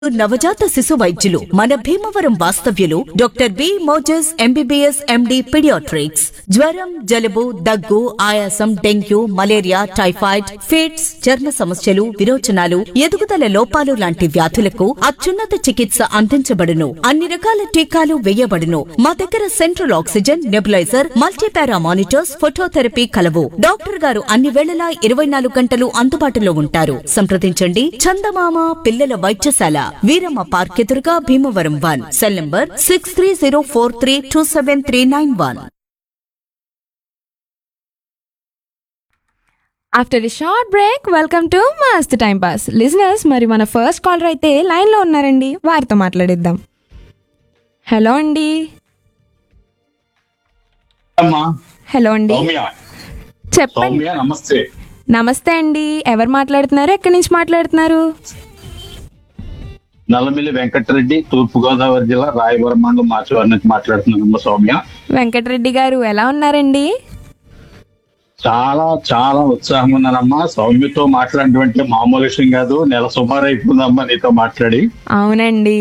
నవజాత శిశు వైద్యులు మన భీమవరం వాస్తవ్యులు doctor B Moses MBBS MD paediatrics జ్వరం జలుబు దగ్గు ఆయాసం డెంగ్యూ మలేరియా టైఫాయిడ్ ఫిట్స్ చర్మ సమస్యలు విరోచనాలు ఎదుగుదల లోపాలు లాంటి వ్యాధులకు అత్యున్నత చికిత్స అందించబడును అన్ని రకాల టీకాలు వేయబడును మా దగ్గర central oxygen nebuliser multipara monitors phototherapy కలవు డాక్టర్ గారు అన్ని వేళలా ఇరవై నాలుగు గంటలు అందుబాటులో ఉంటారు సంప్రదించండి చందమామ పిల్లల వైద్యశాల వీరమ్మ పార్క్ ఎదురుగా Bhimavaram one cell number six three zero four three two seven three nine one after a short break welcome to mast time pass listeners మరి మన ఫస్ట్ కాలర్ అయితే లైన్లో ఉన్నారండి వారితో మాట్లాడిద్దాం హలో అండి అమ్మా హలో అండి సౌమ్య చెప్పండి సౌమ్య నమస్తే నమస్తే అండి ఎవరు మాట్లాడుతున్నారు ఎక్కడి నుంచి మాట్లాడుతున్నారు నల్లమిల్లి వెంకటరెడ్డి తూర్పు గోదావరి జిల్లా రాయవరం మండలం మాచవరం నుంచి మాట్లాడుతున్నానమ్మా సౌమ్య వెంకటరెడ్డి గారు ఎలా ఉన్నారండి చాలా చాలా ఉత్సాహంగా ఉన్నానమ్మా సౌమ్యతో మాట్లాడడం అంటే మామూలు విషయం కాదు నెల సుమారు అయిపోయిందమ్మా నీతో మాట్లాడి అవునండి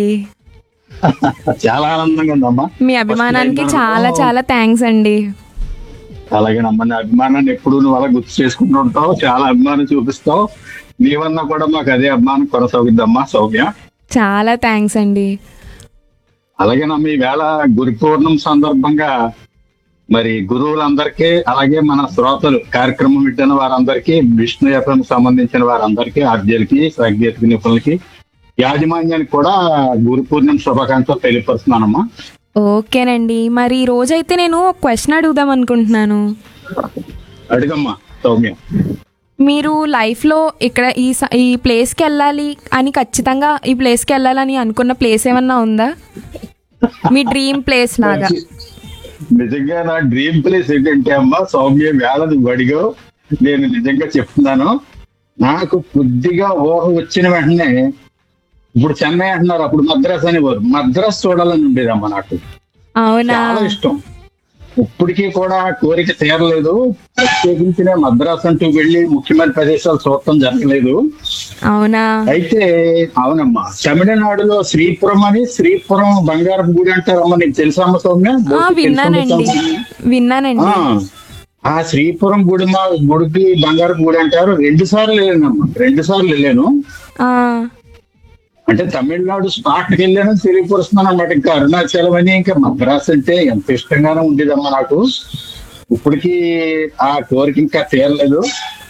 చాలా ఆనందంగా ఉందమ్మా మీ అభిమానానికి First time చాలా లో- చాలా థ్యాంక్స్ అండి అలాగేనమ్మా నీ అభిమానాన్ని ఎప్పుడు నువ్వు అలా గుర్తు చేసుకుంటూ ఉంటావు చాలా అభిమానం చూపిస్తావు నీవన్నా కూడా మాకు అదే అభిమానం కొనసాగుద్దమ్మా సౌమ్య చాలా థ్యాంక్స్ అండి అలాగేనమ్మా ఈవేళ గురు పౌర్ణమి సందర్భంగా మరి గురువులందరికీ అలాగే మన శ్రోతలు కార్యక్రమం వింటున్న వారందరికీ విష్ణు ఎఫ్ఎం సంబంధించిన వారందరికీ ఆర్జీలకి సాంకేతిక నిపుణులకి యాజమాన్యానికి కూడా గురు పూర్ణిమ శుభాకాంక్షలు తెలియపరుస్తున్నానమ్మా ఓకేనండి మరి ఈ రోజైతే నేను ఒక క్వశ్చన్ అడుగుదాం అనుకుంటున్నాను అడిగమ్మా సౌమ్య మీరు లైఫ్లో ఇక్కడ ఈ స- ఈ ప్లేస్కి వెళ్ళాలి అని ఖచ్చితంగా ఈ ప్లేస్కి వెళ్ళాలని అనుకున్న ప్లేస్ ఏమన్నా ఉందా మీ డ్రీమ్ ప్లేస్ లాగా నిజంగా నా డ్రీమ్ ప్లేస్ ఏంటంటే అమ్మా సౌమ్య వేళ నువ్వు అడిగావు నేను నిజంగా చెప్తున్నాను నాకు కొద్దిగా ఊహ వచ్చిన వెంటనే ఇప్పుడు చెన్నై అంటున్నారు అప్పుడు మద్రాస్ అనేవారు మద్రాస్ చూడాలని ఉండేదమ్మా నాకు అవునా చాలా ఇష్టం ఇప్పటికీ కూడా ఆ కోరిక తీరలేదు ప్రత్యేకించి నేను మద్రాస్ అంటూ వెళ్ళి ముఖ్యమైన ప్రదేశాలు చూడటం జరగలేదు అవునా అయితే అవునమ్మా తమిళనాడులో శ్రీపురం అని శ్రీపురం బంగారం గుడి అంటారమ్మా నీకు తెలుసా అమ్మ సౌమ్య ఆ, విన్నానండి విన్నానండి ఆ, ఆ శ్రీపురం గుడి మా గుడికి బంగారం గుడి అంటారు రెండు సార్లు వెళ్ళానమ్మా రెండు సార్లు వెళ్ళాను ఆ, అంటే తమిళనాడు స్పాట్ కి వెళ్ళాను తెలియపరుస్తున్నాను అనమాట ఇంకా అరుణాచలం అని ఇంకా మద్రాస్ అంటే ఎంత ఇష్టంగానే ఉండేదమ్మా నాకు ఇప్పటికీ ఆ కోరిక ఇంకా తీరలేదు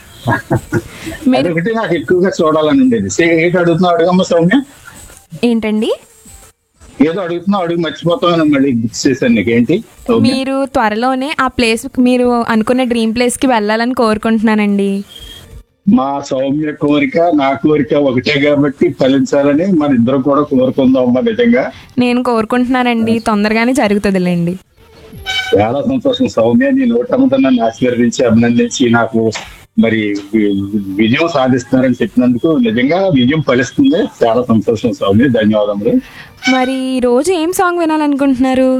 మీరు అదొకటి నాకు ఎక్కువగా చూడాలని ఉండేది సే- ఏంటి అడుగుతున్నావు అడుగమ్మ సౌమ్య ఏంటండి ఏదో అడుగుతున్నావు అడుగు మర్చిపోతాను మళ్ళీ గుర్తు చేశాను నీకేంటి సౌమ్య మీరు త్వరలోనే ఆ ప్లేస్ మీరు అనుకున్న డ్రీమ్ ప్లేస్కి వెళ్ళాలని కోరుకుంటున్నానండి మా సౌమ్య కోరిక నా కోరిక ఒకటే కాబట్టి ఫలించాలని మన ఇద్దరు కూడా కోరుకుందాం అమ్మా నిజంగా నేను కోరుకుంటున్నానండి తొందరగానే జరుగుతుందిలేండి చాలా సంతోషం సౌమ్య నీ నోటంతా నన్ను ఆశీర్వదించి అభినందించి నాకు మరి వి- విజయం సాధిస్తున్నారని చెప్పినందుకు నిజంగా విజయం ఫలిస్తుంది చాలా సంతోషం సౌమ్య ధన్యవాదములు మరి ఈ రోజు ఏం సాంగ్ వినాలనుకుంటున్నారు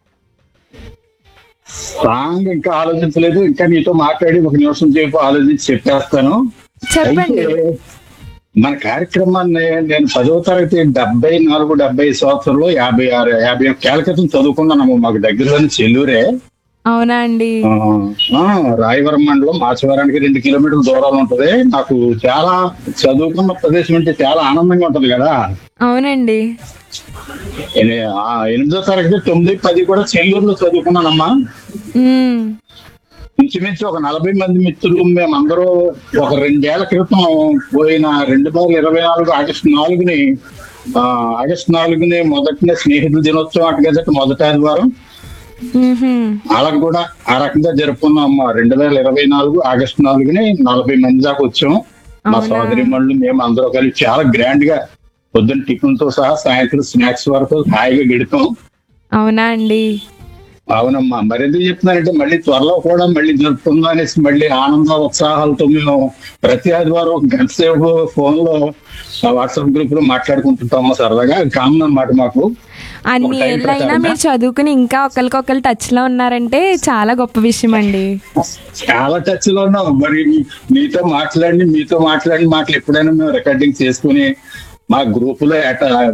సాంగ్ ఇంకా ఆలోచించలేదు ఇంకా నీతో మాట్లాడి ఒక నిమిషం సేపు ఆలోచించి చెప్పేస్తాను చెప్పండి అయితే మన కార్యక్రమాన్ని నేను పదవ తరగతి డెబ్బై నాలుగు డెబ్బై సంవత్సరంలో యాభై ఆరు యాభై ఒక్క ఏళ్ల క్రితం చదువుకున్నాను మాకు దగ్గరలోని చెల్లూరే అవునా అండి ఆ, ఆ, రాయవరం మండలం మాచవరానికి రెండు కిలోమీటర్ల దూరంలో ఉంటది నాకు చాలా చదువుకున్న ప్రదేశం అంటే చాలా ఆనందంగా ఉంటది కదా అవునండి ఎని- ఆ, ఎనిమిదో తరగతి తొమ్మిది పది కూడా చెల్లూరులో చదువుకున్నానమ్మా మ్మ్. ఇంచుమించు ఒక నలభై మంది మిత్రులు మేమందరూ ఒక రెండేళ్ల క్రితం పోయిన రెండు వేల ఇరవై నాలుగు ఆగస్టు నాలుగుని ఆ, ఆగస్టు నాలుగుని మొదటినే స్నేహితుల దినోత్సవం అటు మొదటి ఆదివారం మ్మ్హ్మ్. అలా కూడా ఆ రకంగా జరుపుకున్నాం రెండు వేల ఇరవై నాలుగు ఆగస్టు నాలుగుని నలభై మంది దాకా వచ్చాం మా అవునా? సోదరి మళ్ళు మేము అందరూ కలిసి చాలా గ్రాండ్ గా పొద్దున్న టిఫిన్ తో సహా సాయంత్రం స్నాక్స్ వరకు హాయిగా గడిపాం అవునా అండి అవునమ్మా మరి ఎందుకు చెప్తున్నానంటే మళ్ళీ త్వరలో కూడా మళ్ళీ జరుపుకుందాం అనేసి మళ్ళీ ఆనంద ఉత్సాహాలతో మేము ప్రతి ఆదివారం ఒక గంట సేపు ఫోన్ లో వాట్సాప్ గ్రూప్ లో మాట్లాడుకుంటుంటాము సరదాగా కామన్ అన్నమాట మాకు అన్ని ఒక టైం ఏళ్ళైనా ప్రకారంగా? మీరు చదువుకుని ఇంకా ఒకరికొకరు టచ్ లో ఉన్నారంటే చాలా గొప్ప విషయం అండి చాలా టచ్ లో ఉన్నాం మరి మీ- మీతో మాట్లాడి మీతో మాట్లాడిన మాటలు ఎప్పుడైనా మేము రికార్డింగ్ చేసుకుని మా గ్రూపులో